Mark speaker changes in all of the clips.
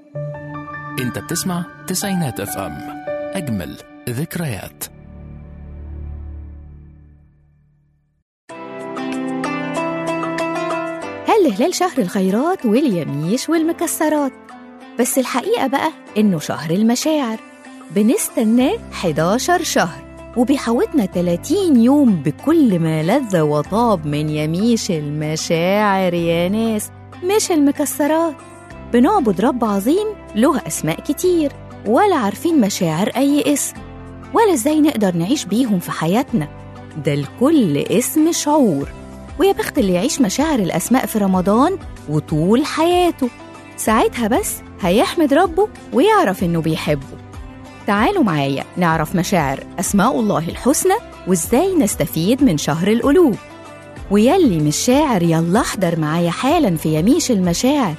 Speaker 1: انت بتسمع تسعينات اف ام اجمل ذكريات
Speaker 2: هل هلال شهر الخيرات واليميش والمكسرات بس الحقيقة بقى إنه شهر المشاعر بنستناه 11 شهر وبيحوطنا 30 يوم بكل ما لذ وطاب من يميش المشاعر يا ناس مش المكسرات بنعبد رب عظيم له أسماء كتير ولا عارفين مشاعر أي اسم ولا إزاي نقدر نعيش بيهم في حياتنا ده الكل اسم شعور ويا بخت اللي يعيش مشاعر الأسماء في رمضان وطول حياته ساعتها بس هيحمد ربه ويعرف إنه بيحبه تعالوا معايا نعرف مشاعر أسماء الله الحسنى وإزاي نستفيد من شهر القلوب ويلي مش شاعر يلا احضر معايا حالا في يميش المشاعر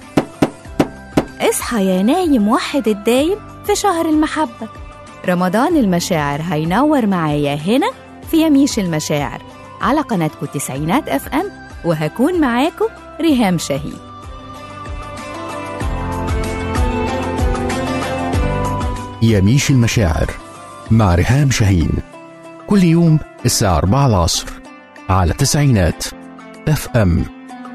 Speaker 2: اصحى يا نايم وحد الدايم في شهر المحبة رمضان المشاعر هينور معايا هنا في يميش المشاعر على قناتكم تسعينات اف ام وهكون معاكم ريهام شهيد
Speaker 3: يميش المشاعر مع ريهام شاهين كل يوم الساعة 4 العصر على تسعينات اف ام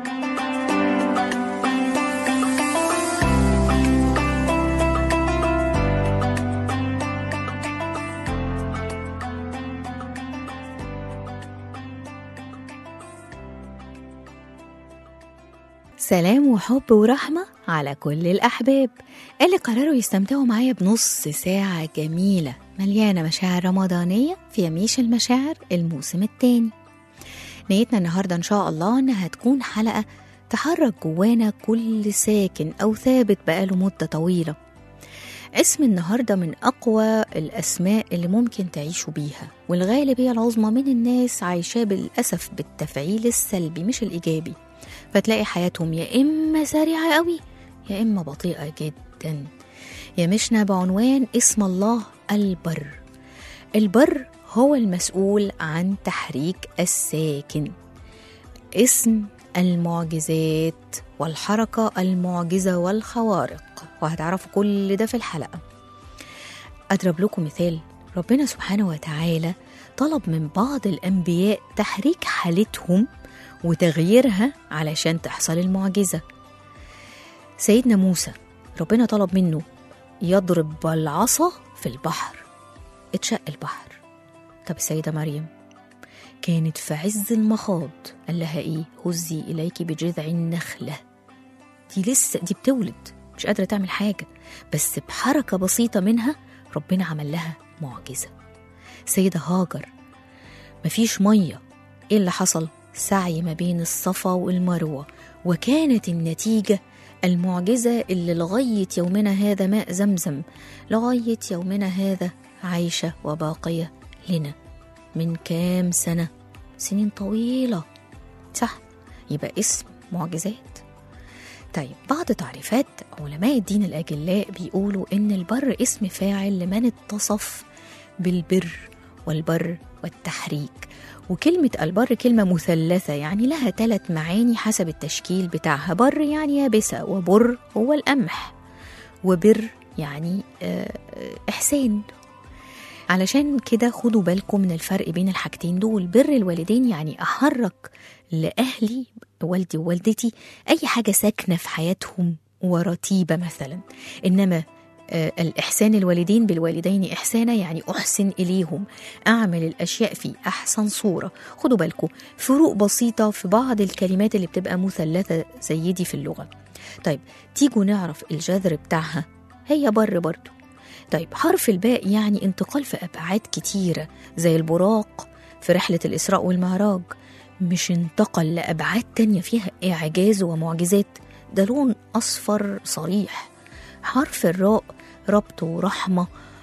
Speaker 2: سلام وحب ورحمة على كل الأحباب اللي قرروا يستمتعوا معايا بنص ساعة جميلة مليانة مشاعر رمضانية في يميش المشاعر الموسم الثاني نيتنا النهاردة إن شاء الله إنها تكون حلقة تحرك جوانا كل ساكن أو ثابت بقاله مدة طويلة اسم النهاردة من أقوى الأسماء اللي ممكن تعيشوا بيها والغالبية العظمى من الناس عايشاه بالأسف بالتفعيل السلبي مش الإيجابي فتلاقي حياتهم يا إما سريعة قوي يا إما بطيئة جدا يمشنا بعنوان اسم الله البر البر هو المسؤول عن تحريك الساكن اسم المعجزات والحركة المعجزة والخوارق وهتعرفوا كل ده في الحلقة أضرب لكم مثال ربنا سبحانه وتعالى طلب من بعض الأنبياء تحريك حالتهم وتغييرها علشان تحصل المعجزة سيدنا موسى ربنا طلب منه يضرب العصا في البحر اتشق البحر طب السيدة مريم كانت في عز المخاض قال لها ايه هزي اليك بجذع النخله دي لسه دي بتولد مش قادره تعمل حاجه بس بحركه بسيطه منها ربنا عمل لها معجزه سيده هاجر مفيش ميه ايه اللي حصل سعي ما بين الصفا والمروه وكانت النتيجه المعجزه اللي لغايه يومنا هذا ماء زمزم لغايه يومنا هذا عايشه وباقيه لنا من كام سنة سنين طويلة صح يبقى اسم معجزات طيب بعض تعريفات علماء الدين الأجلاء بيقولوا إن البر اسم فاعل لمن اتصف بالبر والبر والتحريك وكلمة البر كلمة مثلثة يعني لها ثلاث معاني حسب التشكيل بتاعها بر يعني يابسة وبر هو القمح وبر يعني آه، آه، إحسان علشان كده خدوا بالكم من الفرق بين الحاجتين دول بر الوالدين يعني أحرك لأهلي والدي ووالدتي أي حاجة ساكنة في حياتهم ورتيبة مثلا إنما آه، الإحسان الوالدين بالوالدين إحسانا يعني أحسن إليهم أعمل الأشياء في أحسن صورة خدوا بالكم فروق بسيطة في بعض الكلمات اللي بتبقى مثلثة زي دي في اللغة طيب تيجوا نعرف الجذر بتاعها هي بر برضو طيب حرف الباء يعني انتقال في أبعاد كتيرة زي البراق في رحلة الإسراء والمعراج مش انتقل لأبعاد تانية فيها إعجاز ومعجزات ده لون أصفر صريح حرف الراء ربط ورحمة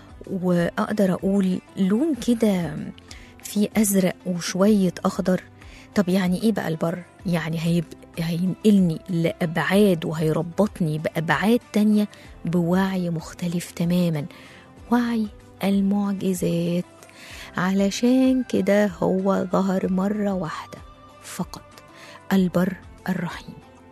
Speaker 2: وأقدر أقول لون كده فيه أزرق وشوية أخضر طب يعني إيه بقى البر؟ يعني هيب... هينقلني لأبعاد وهيربطني بأبعاد تانية بوعي مختلف تماما وعي المعجزات علشان كده هو ظهر مرة واحدة فقط البر الرحيم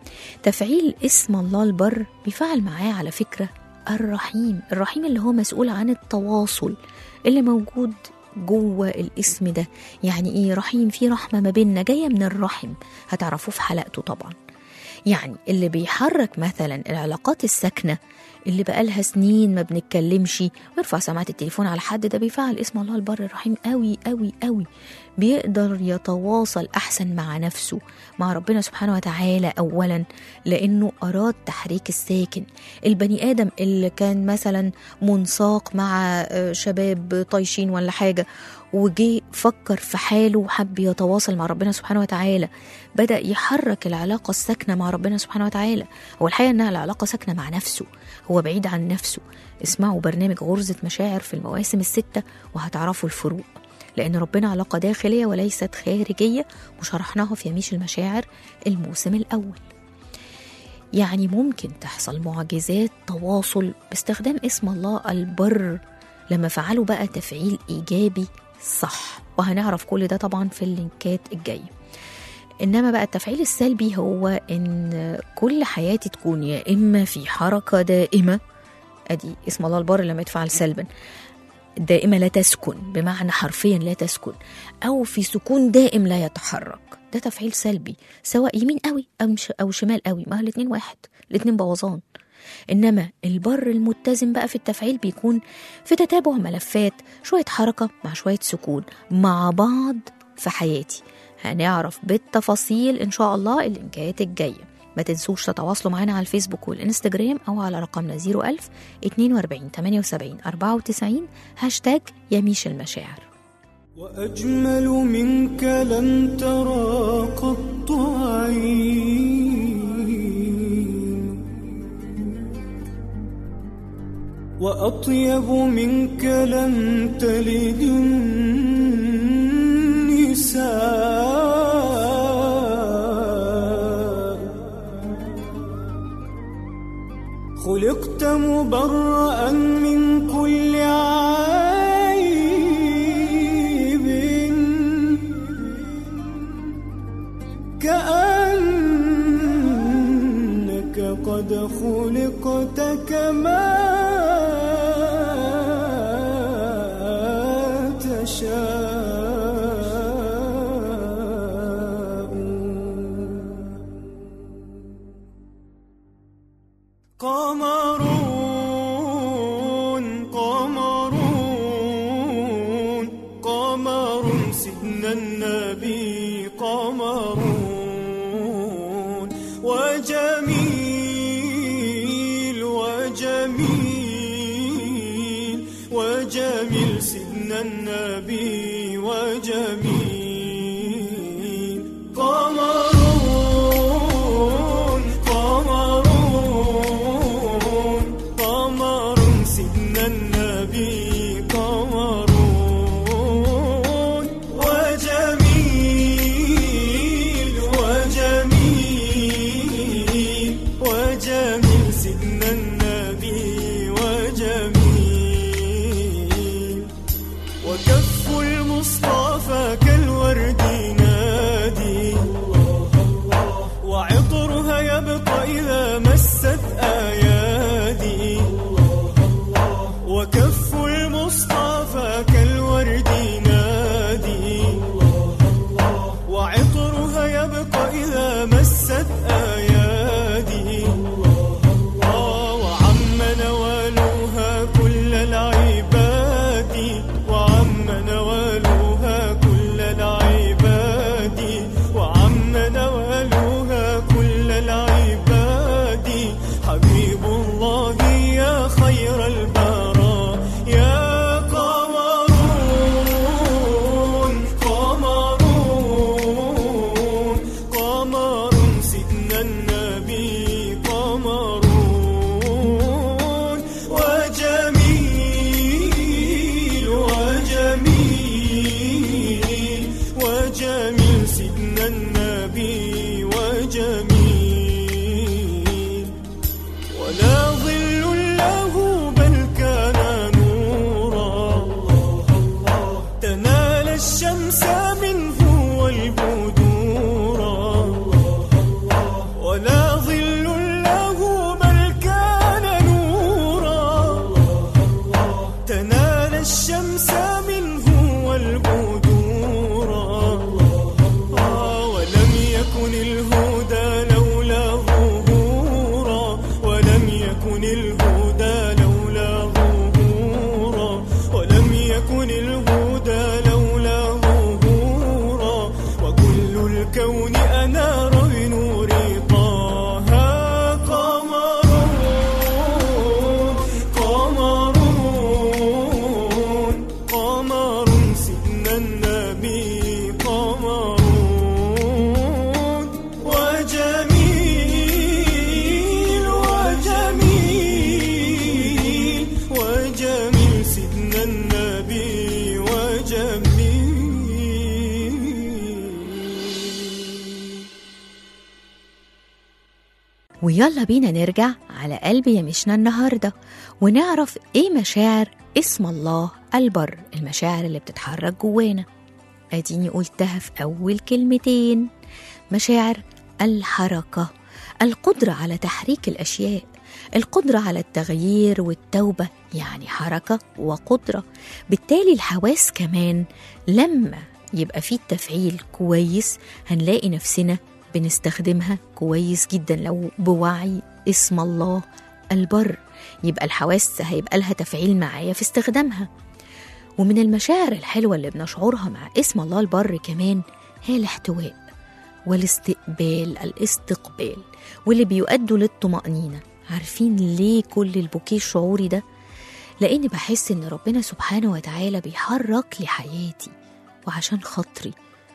Speaker 2: تفعيل اسم الله البر بيفعل معاه على فكرة الرحيم الرحيم اللي هو مسؤول عن التواصل اللي موجود جوه الاسم ده يعني ايه رحيم في رحمة ما بيننا جاية من الرحم هتعرفوه في حلقته طبعا يعني اللي بيحرك مثلا العلاقات الساكنة اللي بقالها سنين ما بنتكلمش ويرفع سماعة التليفون على حد ده بيفعل اسم الله البر الرحيم قوي قوي قوي بيقدر يتواصل أحسن مع نفسه مع ربنا سبحانه وتعالى أولا لأنه أراد تحريك الساكن البني آدم اللي كان مثلا منساق مع آه، شباب طايشين ولا حاجة وجي فكر في حاله وحب يتواصل مع ربنا سبحانه وتعالى بدأ يحرك العلاقة الساكنة مع ربنا سبحانه وتعالى هو الحقيقة إنها العلاقة ساكنة مع نفسه هو بعيد عن نفسه اسمعوا برنامج غرزة مشاعر في المواسم الستة وهتعرفوا الفروق لأن ربنا علاقة داخلية وليست خارجية وشرحناها في يميش المشاعر الموسم الأول يعني ممكن تحصل معجزات تواصل باستخدام اسم الله البر لما فعلوا بقى تفعيل إيجابي صح وهنعرف كل ده طبعا في اللينكات الجايه انما بقى التفعيل السلبي هو ان كل حياتي تكون يا اما في حركه دائمه ادي اسم الله البر لما يتفعل سلبا دائمه لا تسكن بمعنى حرفيا لا تسكن او في سكون دائم لا يتحرك ده تفعيل سلبي سواء يمين قوي او مش- او شمال قوي ما هو الاتنين واحد الاتنين بوظان انما البر المتزن بقى في التفعيل بيكون في تتابع ملفات شويه حركه مع شويه سكون مع بعض في حياتي هنعرف بالتفاصيل ان شاء الله اللينكات الجايه ما تنسوش تتواصلوا معنا على الفيسبوك والانستجرام او على رقمنا 01000 42 78 94 هاشتاج يميش المشاعر
Speaker 4: وأجمل منك لم ترى قط عين وأطيب منك لم تلد النساء خلقت مبرأ من كل عيب كأنك قد خلقت كما تشاء قمرون قمرون قمر سيدنا النبي قمرون وجميل وجميل وجميل سيدنا النبي وجميل قمرون قمرون قمر سيدنا النبي قمرون وجميل وجميل وجميل سيدنا النبي وجميل وكف المصطفى كالورد نادي وعطرها يبقى إذا مست أيادي وكف المصطفى كالورد نادي وعطرها يبقى إذا مست أيادي آه، وعم نوالها كل العباد وعم نوالها كل العباد وعم نوالها كل العباد
Speaker 2: ويلا بينا نرجع على قلب يمشنا النهاردة ونعرف إيه مشاعر اسم الله البر المشاعر اللي بتتحرك جوانا أديني قلتها في أول كلمتين مشاعر الحركة القدرة على تحريك الأشياء القدرة على التغيير والتوبة يعني حركة وقدرة بالتالي الحواس كمان لما يبقى فيه التفعيل كويس هنلاقي نفسنا بنستخدمها كويس جدا لو بوعي اسم الله البر يبقى الحواس هيبقى لها تفعيل معايا في استخدامها ومن المشاعر الحلوة اللي بنشعرها مع اسم الله البر كمان هي الاحتواء والاستقبال الاستقبال واللي بيؤدوا للطمأنينة عارفين ليه كل البوكيه الشعوري ده؟ لأني بحس إن ربنا سبحانه وتعالى بيحرك لي حياتي وعشان خاطري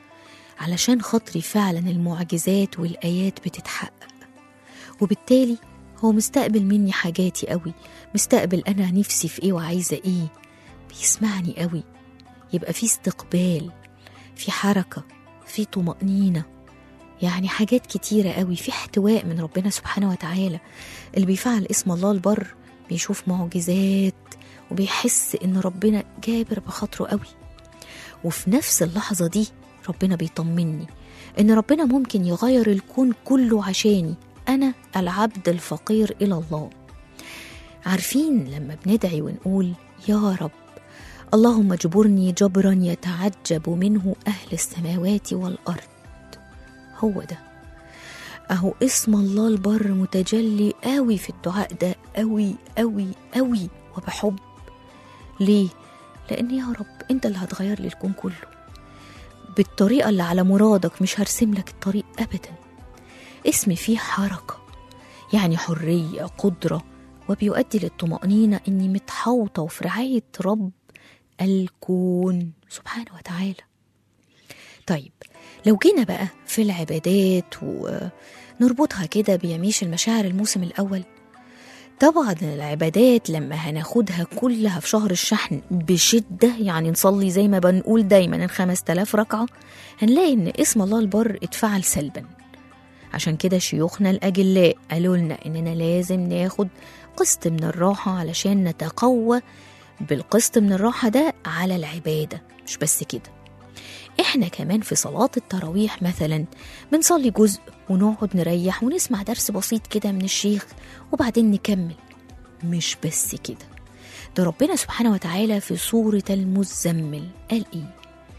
Speaker 2: علشان خاطري فعلا المعجزات والآيات بتتحقق وبالتالي هو مستقبل مني حاجاتي قوي مستقبل أنا نفسي في إيه وعايزة إيه بيسمعني قوي يبقى في استقبال في حركة في طمأنينة يعني حاجات كتيرة قوي في احتواء من ربنا سبحانه وتعالى اللي بيفعل اسم الله البر بيشوف معجزات وبيحس ان ربنا جابر بخاطره قوي وفي نفس اللحظة دي ربنا بيطمني ان ربنا ممكن يغير الكون كله عشاني انا العبد الفقير الى الله عارفين لما بندعي ونقول يا رب اللهم اجبرني جبرا يتعجب منه اهل السماوات والارض هو ده اهو اسم الله البر متجلي قوي في الدعاء ده قوي قوي قوي وبحب ليه لان يا رب انت اللي هتغير لي الكون كله بالطريقه اللي على مرادك مش هرسم لك الطريق ابدا اسمي فيه حركه يعني حريه قدره وبيؤدي للطمانينه اني متحوطه وفي رعايه رب الكون سبحانه وتعالى طيب لو جينا بقى في العبادات ونربطها كده بيميش المشاعر الموسم الأول طبعا العبادات لما هناخدها كلها في شهر الشحن بشدة يعني نصلي زي ما بنقول دايما الخمس تلاف ركعة هنلاقي ان اسم الله البر اتفعل سلبا عشان كده شيوخنا الأجلاء قالوا لنا إننا لازم ناخد قسط من الراحة علشان نتقوى بالقسط من الراحة ده على العبادة مش بس كده احنا كمان في صلاة التراويح مثلا بنصلي جزء ونقعد نريح ونسمع درس بسيط كده من الشيخ وبعدين نكمل مش بس كده ده ربنا سبحانه وتعالى في سورة المزمل قال ايه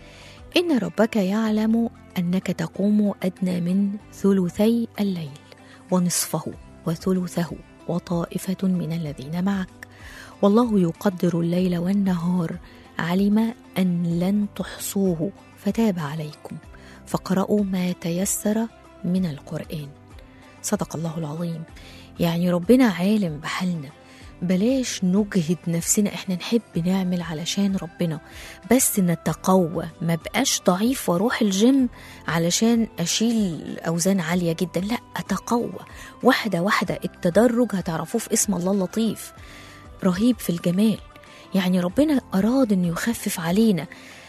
Speaker 2: إن ربك يعلم أنك تقوم أدنى من ثلثي الليل ونصفه وثلثه وطائفة من الذين معك والله يقدر الليل والنهار علم أن لن تحصوه فتاب عليكم فقرأوا ما تيسر من القرآن صدق الله العظيم يعني ربنا عالم بحالنا بلاش نجهد نفسنا احنا نحب نعمل علشان ربنا بس نتقوى ما بقاش ضعيف واروح الجيم علشان اشيل اوزان عاليه جدا لا اتقوى واحده واحده التدرج هتعرفوه في اسم الله اللطيف رهيب في الجمال يعني ربنا اراد انه يخفف علينا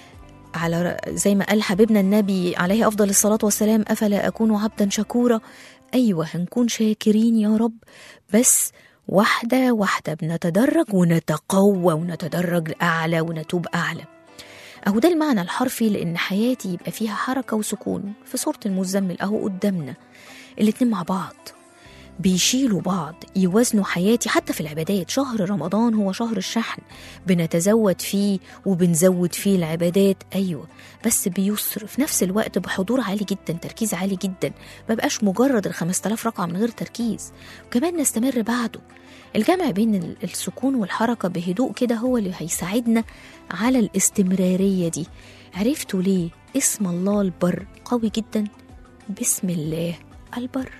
Speaker 2: على زي ما قال حبيبنا النبي عليه افضل الصلاه والسلام افلا اكون عبدا شكورا ايوه هنكون شاكرين يا رب بس واحده واحده بنتدرج ونتقوى ونتدرج اعلى ونتوب اعلى اهو ده المعنى الحرفي لان حياتي يبقى فيها حركه وسكون في سوره المزمل اهو قدامنا الاتنين مع بعض بيشيلوا بعض يوازنوا حياتي حتى في العبادات شهر رمضان هو شهر الشحن بنتزود فيه وبنزود فيه العبادات أيوة بس بيسر في نفس الوقت بحضور عالي جدا تركيز عالي جدا ما بقاش مجرد الخمس تلاف رقعة من غير تركيز وكمان نستمر بعده الجمع بين السكون والحركة بهدوء كده هو اللي هيساعدنا على الاستمرارية دي عرفتوا ليه اسم الله البر قوي جدا بسم الله البر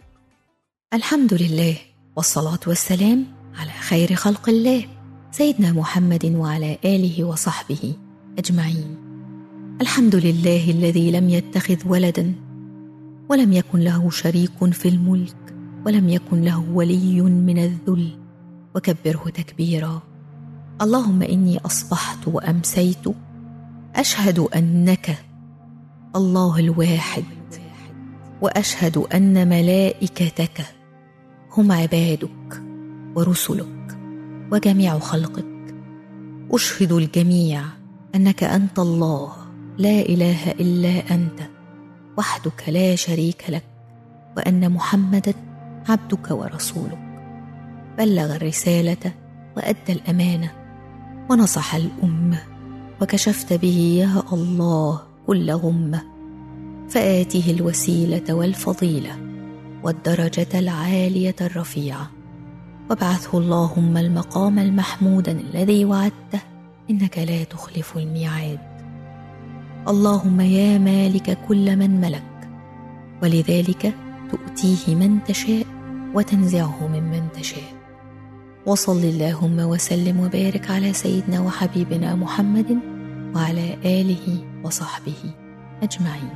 Speaker 2: الحمد لله والصلاة والسلام على خير خلق الله سيدنا محمد وعلى آله وصحبه أجمعين الحمد لله الذي لم يتخذ ولدا ولم يكن له شريك في الملك ولم يكن له ولي من الذل وكبره تكبيرا اللهم إني أصبحت وأمسيت أشهد أنك الله الواحد وأشهد أن ملائكتك هم عبادك ورسلك وجميع خلقك أشهد الجميع أنك أنت الله لا إله إلا أنت وحدك لا شريك لك وأن محمدا عبدك ورسولك بلغ الرسالة وأدى الأمانة ونصح الأمة وكشفت به يا الله كل غمة فآته الوسيلة والفضيلة والدرجة العالية الرفيعة وابعثه اللهم المقام المحمودا الذي وعدته إنك لا تخلف الميعاد اللهم يا مالك كل من ملك ولذلك تؤتيه من تشاء وتنزعه ممن تشاء وصل اللهم وسلم وبارك على سيدنا وحبيبنا محمد وعلى آله وصحبه أجمعين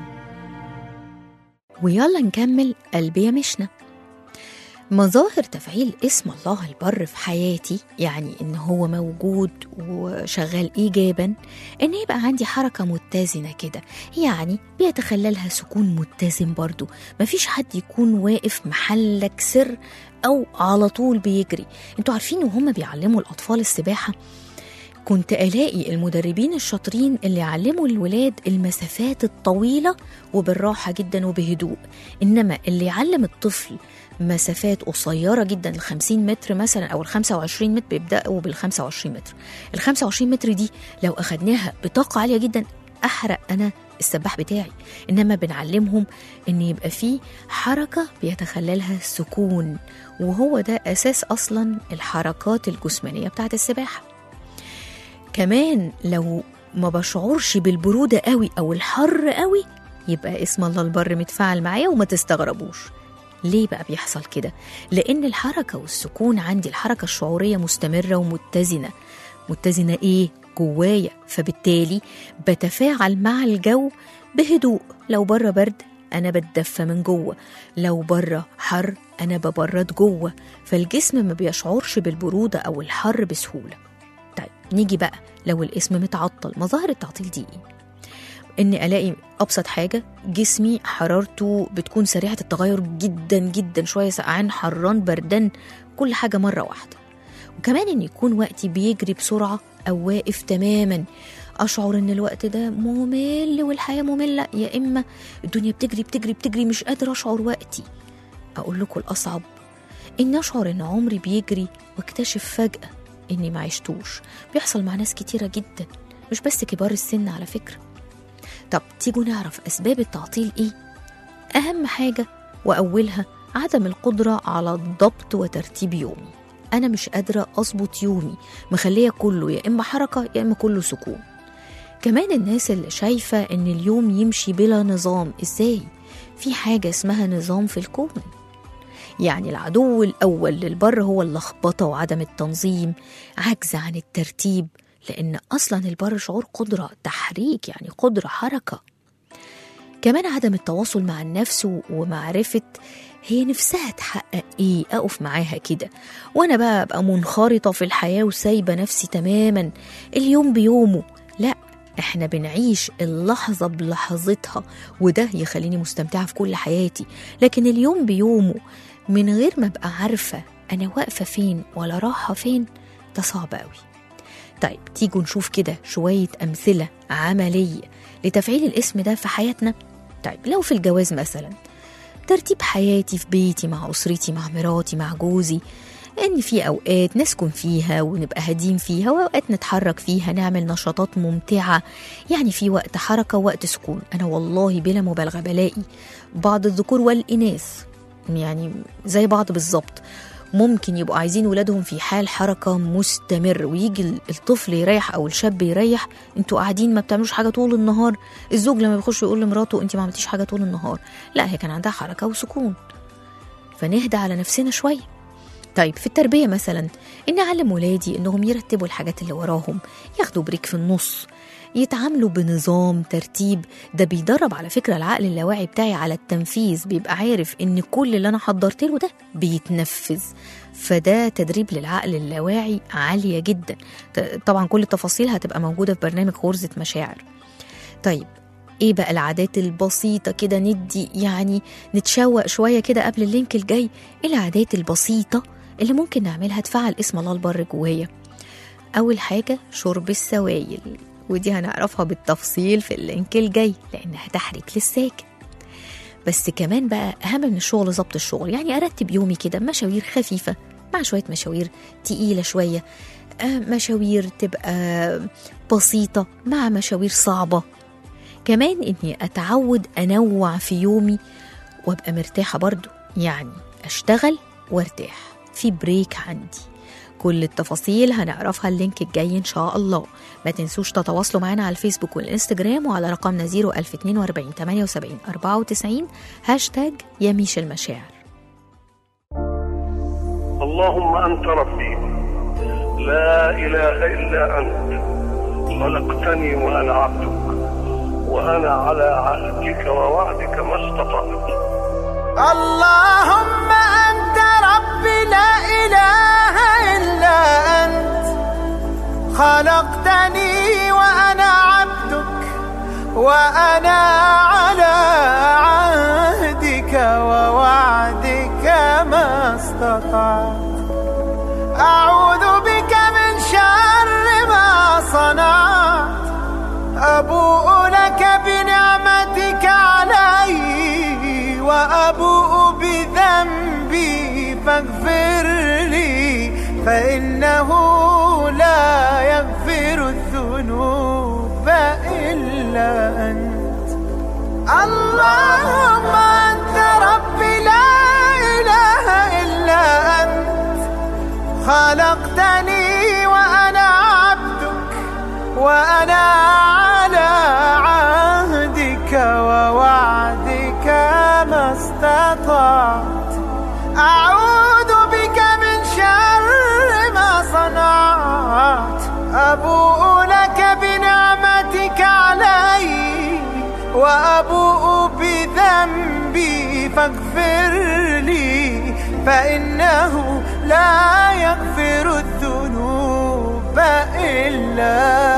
Speaker 2: ويلا نكمل قلبي يا مشنا مظاهر تفعيل اسم الله البر في حياتي يعني ان هو موجود وشغال ايجابا ان يبقى عندي حركه متزنه كده يعني بيتخللها سكون متزن برضو مفيش حد يكون واقف محلك سر او على طول بيجري انتوا عارفين وهم بيعلموا الاطفال السباحه كنت الاقي المدربين الشاطرين اللي يعلموا الولاد المسافات الطويله وبالراحه جدا وبهدوء انما اللي يعلم الطفل مسافات قصيرة جدا ال 50 متر مثلا أو ال 25 متر بيبدأوا بال 25 متر ال 25 متر دي لو أخدناها بطاقة عالية جدا أحرق أنا السباح بتاعي إنما بنعلمهم إن يبقى فيه حركة بيتخللها السكون وهو ده أساس أصلا الحركات الجسمانية بتاعت السباحة كمان لو ما بشعرش بالبرودة قوي أو الحر قوي يبقى اسم الله البر متفاعل معايا وما تستغربوش ليه بقى بيحصل كده؟ لأن الحركة والسكون عندي الحركة الشعورية مستمرة ومتزنة متزنة إيه؟ جوايا فبالتالي بتفاعل مع الجو بهدوء لو بره برد أنا بتدفى من جوه لو بره حر أنا ببرد جوه فالجسم ما بيشعرش بالبرودة أو الحر بسهولة طيب نيجي بقى لو الاسم متعطل مظاهر التعطيل دي إيه؟ اني الاقي ابسط حاجه جسمي حرارته بتكون سريعه التغير جدا جدا شويه سقعان حران بردان كل حاجه مره واحده وكمان ان يكون وقتي بيجري بسرعه او واقف تماما اشعر ان الوقت ده ممل والحياه ممله يا اما الدنيا بتجري بتجري بتجري مش قادره اشعر وقتي اقول لكم الاصعب اني اشعر ان عمري بيجري واكتشف فجاه اني ما عشتوش بيحصل مع ناس كتيره جدا مش بس كبار السن على فكره طب تيجوا نعرف أسباب التعطيل إيه؟ أهم حاجة وأولها عدم القدرة على ضبط وترتيب يومي أنا مش قادرة أظبط يومي مخلية كله يا إما حركة يا إما كله سكون كمان الناس اللي شايفة إن اليوم يمشي بلا نظام إزاي؟ في حاجة اسمها نظام في الكون يعني العدو الأول للبر هو اللخبطة وعدم التنظيم عجز عن الترتيب لأن أصلا البر شعور قدرة تحريك يعني قدرة حركة كمان عدم التواصل مع النفس ومعرفة هي نفسها تحقق ايه اقف معاها كده وانا بقى ابقى منخرطه في الحياه وسايبه نفسي تماما اليوم بيومه لا احنا بنعيش اللحظه بلحظتها وده يخليني مستمتعه في كل حياتي لكن اليوم بيومه من غير ما ابقى عارفه انا واقفه فين ولا رايحه فين ده صعب قوي طيب تيجوا نشوف كده شوية أمثلة عملية لتفعيل الاسم ده في حياتنا طيب لو في الجواز مثلا ترتيب حياتي في بيتي مع أسرتي مع مراتي مع جوزي إن في أوقات نسكن فيها ونبقى هادين فيها وأوقات نتحرك فيها نعمل نشاطات ممتعة يعني في وقت حركة ووقت سكون أنا والله بلا مبالغة بلاقي بعض الذكور والإناث يعني زي بعض بالظبط ممكن يبقوا عايزين ولادهم في حال حركة مستمر ويجي الطفل يريح أو الشاب يريح انتوا قاعدين ما بتعملوش حاجة طول النهار الزوج لما بيخش يقول لمراته انت ما عملتيش حاجة طول النهار لا هي كان عندها حركة وسكون فنهدى على نفسنا شوية طيب في التربية مثلا إن أعلم ولادي إنهم يرتبوا الحاجات اللي وراهم ياخدوا بريك في النص يتعاملوا بنظام ترتيب ده بيدرب على فكرة العقل اللاواعي بتاعي على التنفيذ بيبقى عارف ان كل اللي انا حضرت له ده بيتنفذ فده تدريب للعقل اللاواعي عالية جدا طبعا كل التفاصيل هتبقى موجودة في برنامج غرزة مشاعر طيب ايه بقى العادات البسيطة كده ندي يعني نتشوق شوية كده قبل اللينك الجاي ايه العادات البسيطة اللي ممكن نعملها تفعل اسم الله البر جوايا أول حاجة شرب السوائل ودي هنعرفها بالتفصيل في اللينك الجاي لأنها تحريك للساكن بس كمان بقى أهم من الشغل ظبط الشغل يعني أرتب يومي كده مشاوير خفيفة مع شوية مشاوير تقيلة شوية آه، مشاوير تبقى بسيطة مع مشاوير صعبة كمان إني أتعود أنوع في يومي وأبقى مرتاحة برضو يعني أشتغل وارتاح في بريك عندي كل التفاصيل هنعرفها اللينك الجاي إن شاء الله ما تنسوش تتواصلوا معنا على الفيسبوك والإنستجرام وعلى رقمنا 01042 78 94 هاشتاج يميش المشاعر
Speaker 5: اللهم أنت ربي لا إله إلا أنت خلقتني وأنا عبدك وأنا على عهدك ووعدك ما استطعت
Speaker 6: اللهم أنت ربي لا إله إلا أنت خلقتني وأنا عبدك وأنا على عهدك ووعدك ما استطعت أعوذ بك من شر ما صنعت أبوء لك بنعمتك علي وأبوء بذنبي فاغفر لي فإنه لا يغفر الذنوب إلا أنت اللهم أنت ربي لا إله إلا أنت خلقتني وأنا عبدك وأنا على عهدك ووعدك ما استطعت أعوذ بك من شر ما صنعت أبوء لك بنعمتك علي وأبوء بذنبي فاغفر لي فإنه لا يغفر الذنوب إلا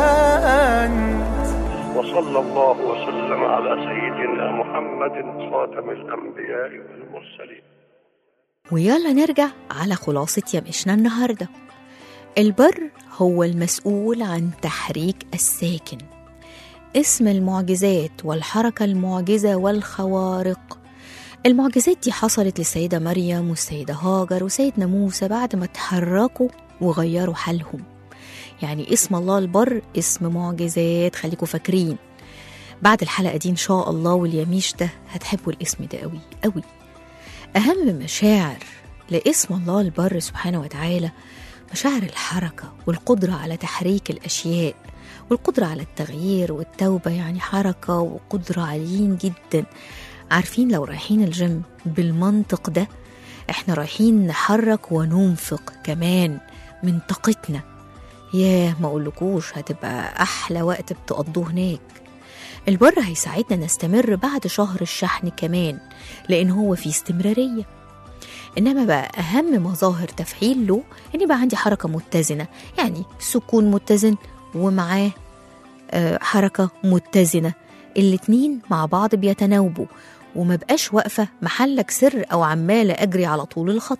Speaker 6: أنت
Speaker 5: وصلى الله وسلم على سيدنا محمد خاتم الأنبياء والمرسلين
Speaker 2: ويلا نرجع على خلاصة يمشنا النهاردة البر هو المسؤول عن تحريك الساكن اسم المعجزات والحركة المعجزة والخوارق المعجزات دي حصلت للسيدة مريم والسيدة هاجر وسيدنا موسى بعد ما تحركوا وغيروا حالهم يعني اسم الله البر اسم معجزات خليكوا فاكرين بعد الحلقة دي إن شاء الله واليميش ده هتحبوا الاسم ده قوي قوي أهم مشاعر لاسم الله البر سبحانه وتعالى مشاعر الحركة والقدرة على تحريك الأشياء والقدرة على التغيير والتوبة يعني حركة وقدرة عاليين جدا عارفين لو رايحين الجيم بالمنطق ده احنا رايحين نحرك وننفق كمان من طاقتنا ياه ما اقولكوش هتبقى احلى وقت بتقضوه هناك البر هيساعدنا نستمر بعد شهر الشحن كمان لان هو فيه استمراريه انما بقى اهم مظاهر تفعيل له ان يبقى عندي حركه متزنه يعني سكون متزن ومعاه آه، حركه متزنه الاتنين مع بعض بيتناوبوا وما بقاش واقفه محلك سر او عماله اجري على طول الخط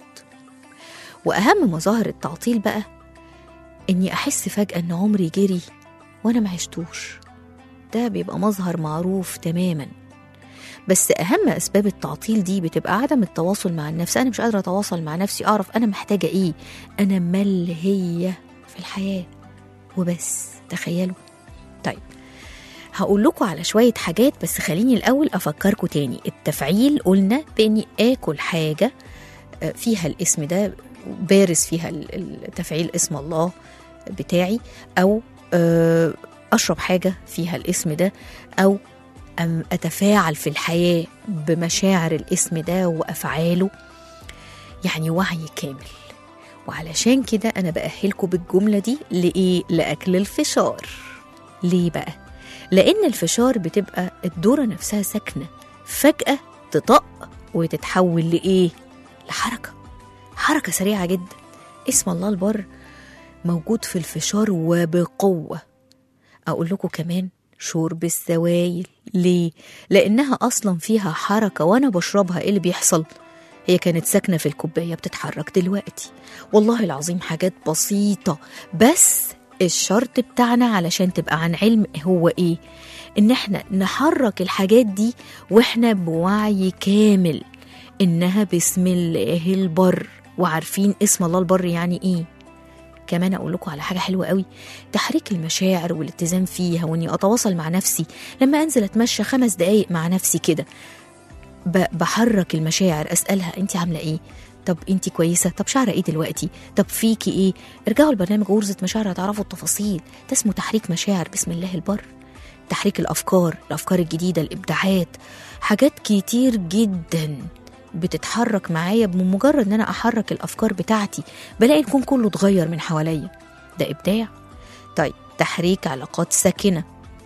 Speaker 2: واهم مظاهر التعطيل بقى اني احس فجاه ان عمري جري وانا ما عشتوش ده بيبقى مظهر معروف تماما بس اهم اسباب التعطيل دي بتبقى عدم التواصل مع النفس انا مش قادره اتواصل مع نفسي اعرف انا محتاجه ايه انا ملهيه في الحياه وبس تخيلوا طيب هقول لكم على شوية حاجات بس خليني الأول أفكركم تاني التفعيل قلنا بإني آكل حاجة آه، فيها الاسم ده بارز فيها ال- التفعيل اسم الله بتاعي أو آه، أشرب حاجة فيها الاسم ده أو أم أتفاعل في الحياة بمشاعر الاسم ده وأفعاله يعني وعي كامل وعلشان كده أنا بأهلكم بالجملة دي لإيه؟ لأكل الفشار ليه بقى؟ لأن الفشار بتبقى الدورة نفسها ساكنة فجأة تطق وتتحول لإيه؟ لحركة حركة سريعة جدا اسم الله البر موجود في الفشار وبقوة أقول لكم كمان شرب السوائل ليه؟ لأنها أصلا فيها حركة وأنا بشربها إيه اللي بيحصل؟ هي كانت ساكنة في الكوباية بتتحرك دلوقتي والله العظيم حاجات بسيطة بس الشرط بتاعنا علشان تبقى عن علم هو إيه؟ إن إحنا نحرك الحاجات دي وإحنا بوعي كامل إنها بسم الله البر وعارفين اسم الله البر يعني إيه؟ كمان اقول لكم على حاجه حلوه قوي تحريك المشاعر والاتزان فيها واني اتواصل مع نفسي لما انزل اتمشى خمس دقايق مع نفسي كده ب- بحرك المشاعر اسالها انت عامله ايه طب انت كويسه طب شعره ايه دلوقتي طب فيكي ايه ارجعوا البرنامج غرزه مشاعر هتعرفوا التفاصيل ده اسمه تحريك مشاعر بسم الله البر تحريك الافكار الافكار الجديده الابداعات حاجات كتير جدا بتتحرك معايا بمجرد ان انا احرك الافكار بتاعتي بلاقي الكون كله اتغير من حواليا ده ابداع طيب تحريك علاقات ساكنه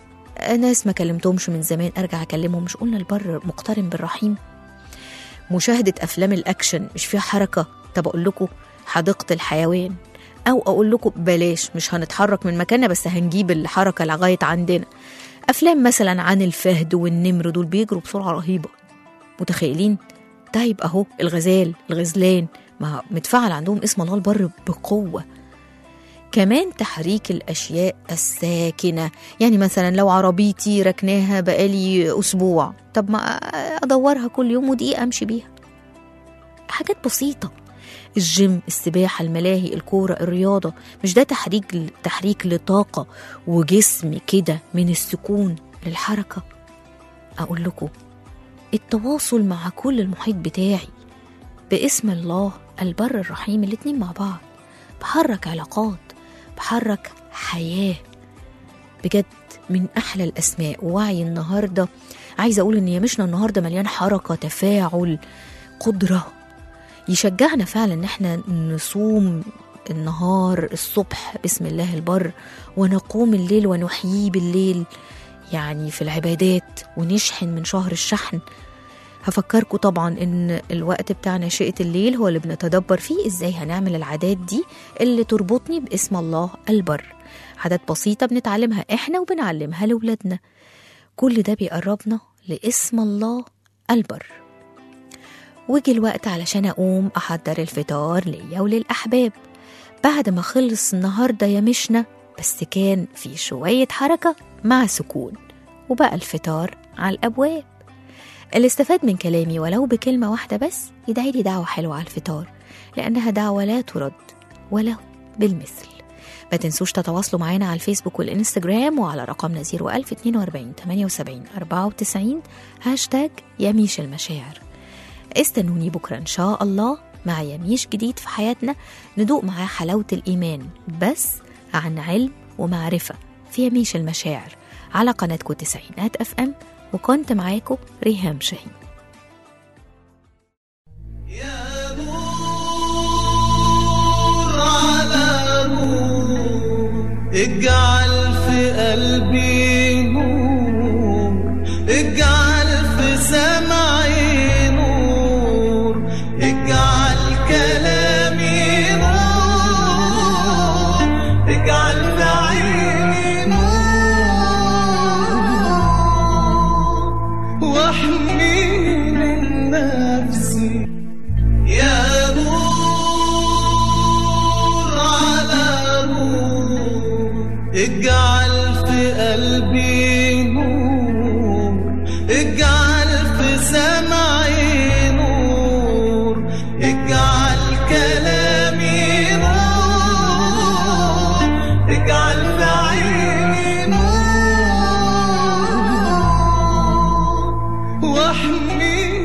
Speaker 2: ناس ما كلمتهمش من زمان ارجع اكلمهم مش قلنا البر مقترن بالرحيم مشاهده افلام الاكشن مش فيها حركه طب اقول لكم حديقه الحيوان او اقول لكم بلاش مش هنتحرك من مكاننا بس هنجيب الحركه لغايه عندنا افلام مثلا عن الفهد والنمر دول بيجروا بسرعه رهيبه متخيلين طيب اهو الغزال الغزلان ما متفعل عندهم اسم الله البر بقوه كمان تحريك الاشياء الساكنه يعني مثلا لو عربيتي ركناها بقالي اسبوع طب ما ادورها كل يوم ودقيقه امشي بيها حاجات بسيطه الجيم السباحة الملاهي الكورة الرياضة مش ده تحريك تحريك لطاقة وجسم كده من السكون للحركة أقول لكم التواصل مع كل المحيط بتاعي باسم الله البر الرحيم الاتنين مع بعض بحرك علاقات بحرك حياة بجد من أحلى الأسماء ووعي النهاردة عايزة أقول إن يمشنا النهاردة مليان حركة تفاعل قدرة يشجعنا فعلا إن احنا نصوم النهار الصبح بسم الله البر ونقوم الليل ونحييه بالليل يعني في العبادات ونشحن من شهر الشحن هفكركم طبعا ان الوقت بتاعنا شقة الليل هو اللي بنتدبر فيه ازاي هنعمل العادات دي اللي تربطني باسم الله البر عادات بسيطة بنتعلمها احنا وبنعلمها لولادنا كل ده بيقربنا لاسم الله البر وجي الوقت علشان اقوم احضر الفطار ليا وللاحباب بعد ما خلص النهارده يا مشنا بس كان في شوية حركة مع سكون وبقى الفطار على الأبواب اللي استفاد من كلامي ولو بكلمة واحدة بس يدعي لي دعوة حلوة على الفطار لأنها دعوة لا ترد ولو بالمثل ما تنسوش تتواصلوا معانا على الفيسبوك والإنستجرام وعلى رقمنا 01042 78 94 هاشتاج يميش المشاعر استنوني بكرة إن شاء الله مع يميش جديد في حياتنا ندوق معاه حلاوة الإيمان بس عن علم ومعرفة في يميش المشاعر على قناتكم تسعينات أف أم وكنت معاكم ريهام شاهين
Speaker 6: يا نور على نور اجعل في قلبي نور اجعل في سمعي نور اجعل كلامي نور اجعل في عيني نور واحمي من نفسي يا نور على نور اجعل في قلبي نور اجعل في سمعي نور اجعل كلامي نور اجعل في عيني نور واحمي